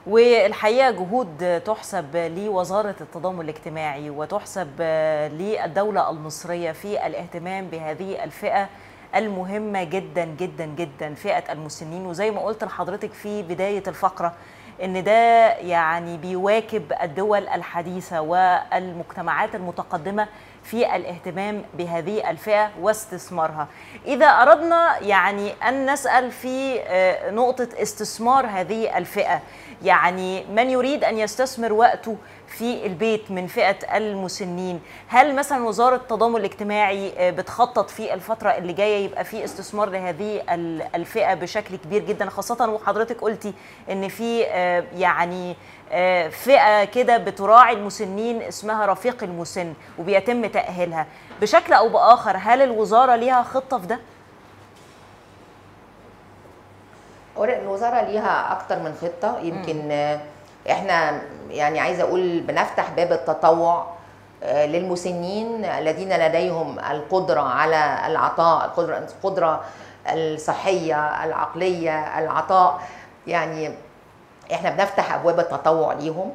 والحقيقه جهود تحسب لوزاره التضامن الاجتماعي وتحسب للدوله المصريه في الاهتمام بهذه الفئه المهمه جدا جدا جدا فئه المسنين وزي ما قلت لحضرتك في بدايه الفقره ان ده يعني بيواكب الدول الحديثه والمجتمعات المتقدمه في الاهتمام بهذه الفئه واستثمارها. اذا اردنا يعني ان نسال في نقطه استثمار هذه الفئه، يعني من يريد ان يستثمر وقته في البيت من فئه المسنين، هل مثلا وزاره التضامن الاجتماعي بتخطط في الفتره اللي جايه يبقى في استثمار لهذه الفئه بشكل كبير جدا خاصه وحضرتك قلتي ان في يعني فئه كده بتراعي المسنين اسمها رفيق المسن وبيتم تاهيلها بشكل او باخر هل الوزاره ليها خطه في ده الوزاره ليها اكتر من خطه يمكن م. احنا يعني عايزه اقول بنفتح باب التطوع للمسنين الذين لديهم القدره على العطاء القدره القدره الصحيه العقليه العطاء يعني احنا بنفتح ابواب التطوع ليهم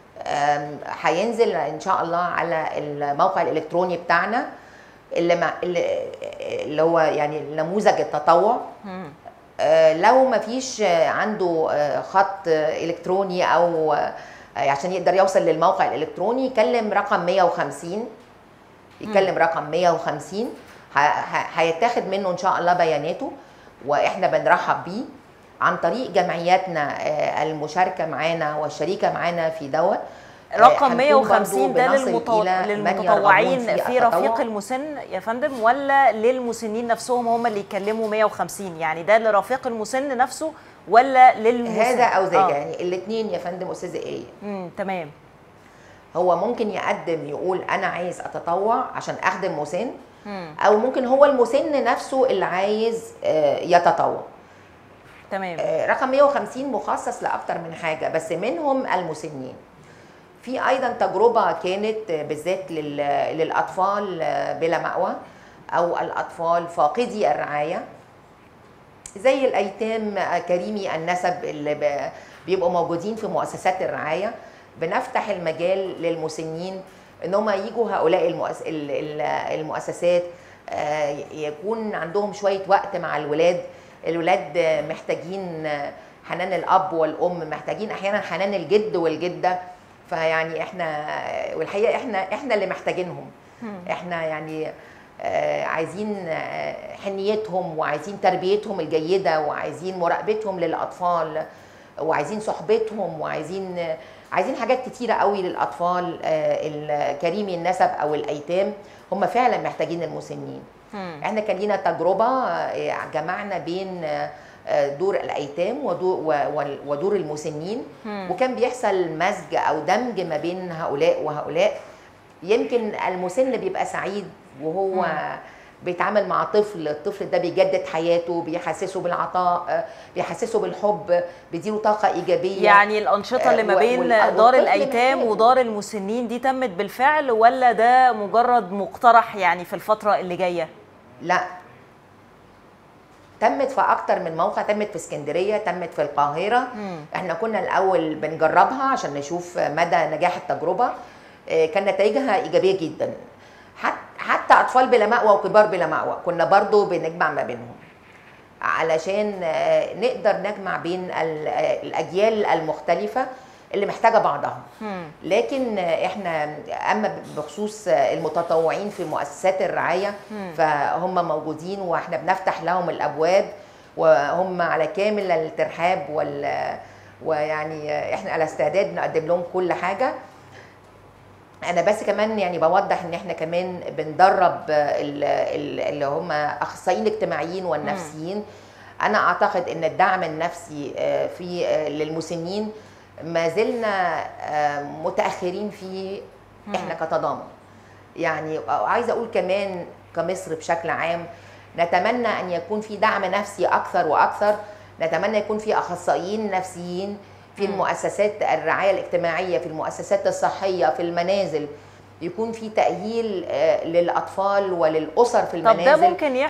هينزل ان شاء الله على الموقع الالكتروني بتاعنا اللي مع اللي هو يعني نموذج التطوع لو ما فيش عنده خط الكتروني او عشان يقدر يوصل للموقع الالكتروني يكلم رقم 150 يكلم رقم 150 هيتاخد منه ان شاء الله بياناته واحنا بنرحب بيه عن طريق جمعياتنا المشاركه معانا والشريكه معانا في دوت رقم 150 ده للمطو... للمتطوعين في, في رفيق المسن يا فندم ولا للمسنين نفسهم هم اللي يكلموا 150 يعني ده لرفيق المسن نفسه ولا للمسن هذا او ذاك آه. يعني الاثنين يا فندم استاذه ايه امم تمام هو ممكن يقدم يقول انا عايز اتطوع عشان اخدم مسن مم. او ممكن هو المسن نفسه اللي عايز يتطوع تمام رقم 150 مخصص لاكتر من حاجه بس منهم المسنين في ايضا تجربه كانت بالذات للاطفال بلا مأوى او الاطفال فاقدي الرعايه زي الايتام كريمي النسب اللي بيبقوا موجودين في مؤسسات الرعايه بنفتح المجال للمسنين ان هم يجوا هؤلاء المؤسسات يكون عندهم شويه وقت مع الولاد الولاد محتاجين حنان الاب والام محتاجين احيانا حنان الجد والجده فيعني احنا والحقيقه احنا احنا اللي محتاجينهم احنا يعني عايزين حنيتهم وعايزين تربيتهم الجيده وعايزين مراقبتهم للاطفال وعايزين صحبتهم وعايزين عايزين حاجات كتيره قوي للاطفال الكريمي النسب او الايتام هم فعلا محتاجين المسنين احنا كان لينا تجربه جمعنا بين دور الايتام ودور, ودور المسنين وكان بيحصل مزج او دمج ما بين هؤلاء وهؤلاء يمكن المسن بيبقى سعيد وهو بيتعامل مع طفل الطفل ده بيجدد حياته بيحسسه بالعطاء بيحسسه بالحب بيديله طاقه ايجابيه يعني الانشطه اللي ما بين دار الايتام ودار المسنين دي تمت بالفعل ولا ده مجرد مقترح يعني في الفتره اللي جايه لا تمت في اكتر من موقع تمت في اسكندريه تمت في القاهره مم. احنا كنا الاول بنجربها عشان نشوف مدى نجاح التجربه كان نتائجها ايجابيه جدا حتى اطفال بلا مأوى وكبار بلا مأوى كنا برضو بنجمع ما بينهم علشان نقدر نجمع بين الاجيال المختلفه اللي محتاجه بعضها لكن احنا اما بخصوص المتطوعين في مؤسسات الرعايه فهم موجودين واحنا بنفتح لهم الابواب وهم على كامل الترحاب وال ويعني احنا على استعداد نقدم لهم كل حاجه انا بس كمان يعني بوضح ان احنا كمان بندرب اللي هم اخصائيين الاجتماعيين والنفسيين انا اعتقد ان الدعم النفسي في للمسنين ما زلنا متاخرين فيه احنا كتضامن يعني عايزه اقول كمان كمصر بشكل عام نتمنى ان يكون في دعم نفسي اكثر واكثر نتمنى يكون في اخصائيين نفسيين في المؤسسات الرعايه الاجتماعيه في المؤسسات الصحيه في المنازل يكون في تاهيل للاطفال وللاسر في المنازل طب ده ممكن